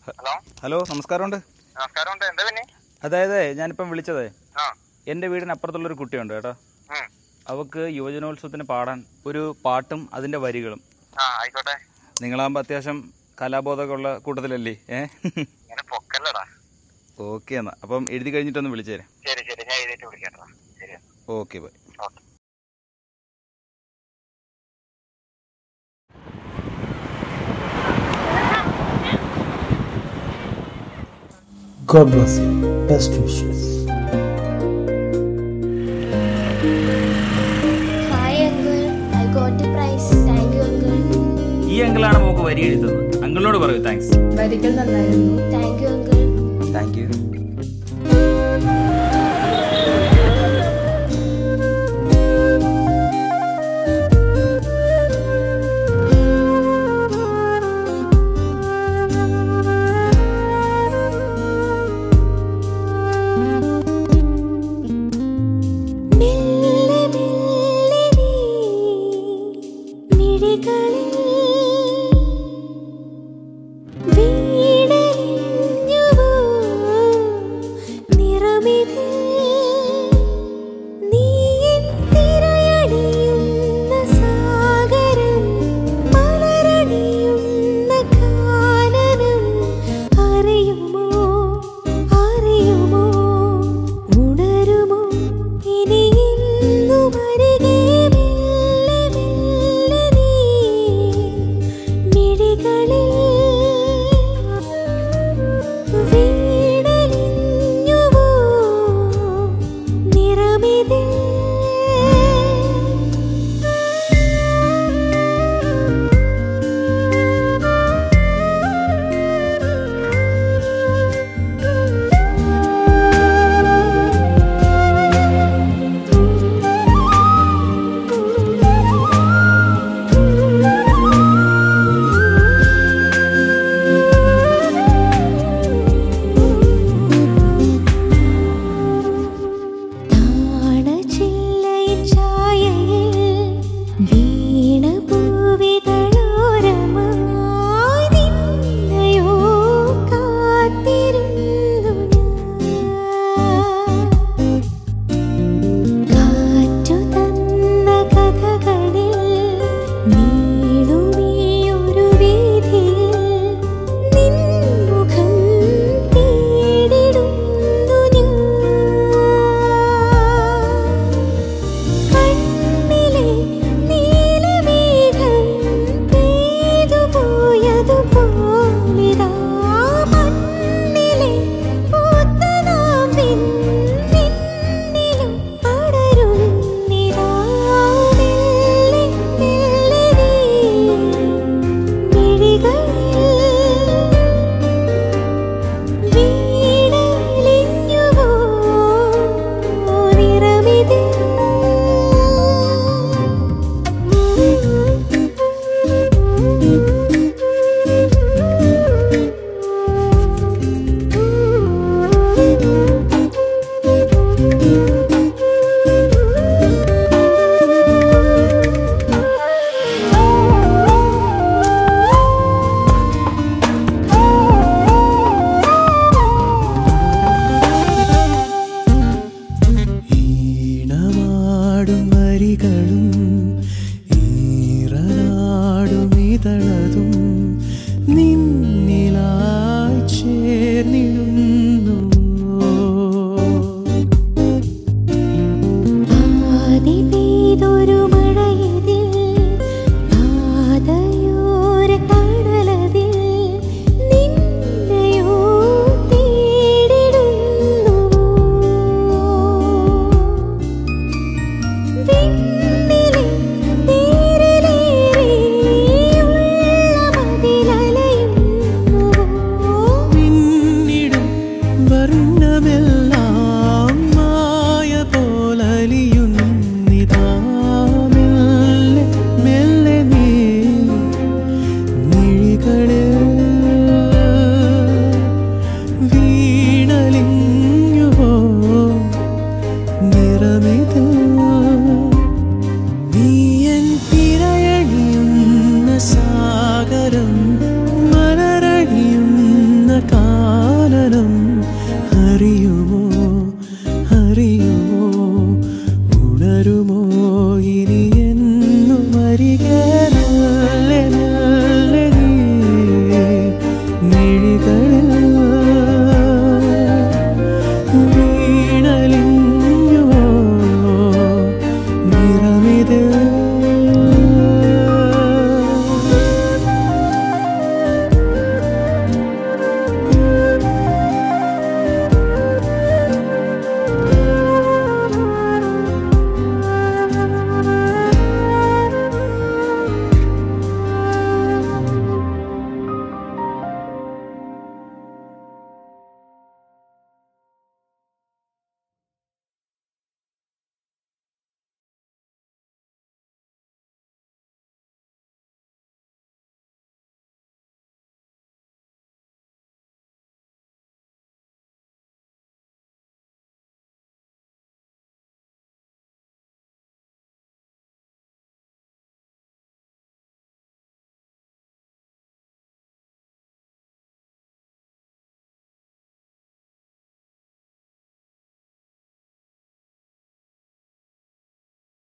Hello hello നമസ്കാരമുണ്ട് നമസ്കാരമുണ്ട് എന്താ പിന്നെ അതായത് ഞാനിപ്പം വിളിച്ചതേ ആ എൻ്റെ വീടിന് അപ്പുറത്തുള്ളൊരു കുട്ടിയുണ്ട് കേട്ടോ ഉം. അവക്ക് യുവജനോത്സവത്തിന് പാടാൻ ഒരു പാട്ടും അതിൻ്റെ വരികളും ആ ആയിക്കോട്ടെ നിങ്ങളാകുമ്പോൾ അത്യാവശ്യം കലാബോധമൊക്കെ ഉള്ള കൂട്ടത്തിലല്ലേ ഏ ഇങ്ങനെ പൊക്കല്ലടാ ഓക്കെ എന്നാ അപ്പം എഴുതി കഴിഞ്ഞിട്ടൊന്ന് വിളിച്ചു തരാം ശരി ശരി ഞാൻ എഴുതിയിട്ട് വിളിക്കാട്ടോ ശരി okay bye okay God bless you. Best wishes. Hi uncle, I got the prize. Thank you uncle. ഈ അങ്കിളാണ് മോക്ക് വരി എഴുതുന്നത് അങ്കിളിനോട് പറയൂ താങ്ക്സ് വരികൾ നന്നായിരുന്നു Thank you uncle. Thank you മെല്ലെ മെല്ലെ നീ മിഴികളിൽ വീണലിഞ്ഞുവോ നിറമിതിൽ നീ എൻ തിരയടിയുന്ന സാഗരം മലരടിയുന്ന കാനനം അറിയുമോ അറിയുമോ ഉണരുമോ ഇനി ഇന്നും അരികെ മെല്ലെ മെല്ലെ നീ മിഴികളിൽ വീണലിഞ്ഞുവോ നിറമിതിൽ താണചില്ലയിൻ ഛായയിൽ വീണ പൂവിതളോരമായി നിന്നെയോ കാത്തിരുന്നു ഞാൻ കാറ്റു തന്ന കഥകളിൽ നീളുമീയൊരു വീഥിയിൽ നിൻമുഖം തേടിടുന്നു ഞാൻ കണ്ണിലെ നീലമേഘം പെയ്തുപോയതുപോലിതാ മണ്ണിലെ പൂത്തനാമ്പിൻ നിന്നിലും പടരുന്നിതാ മെല്ലെ മെല്ലെ നീ മിഴികളിൽ വീണലിഞ്ഞുവോ നിറമിതിൽ ഈണമാടും വരികളും ഈറനാടും ഇതളതും നിന്നിലായി ചേ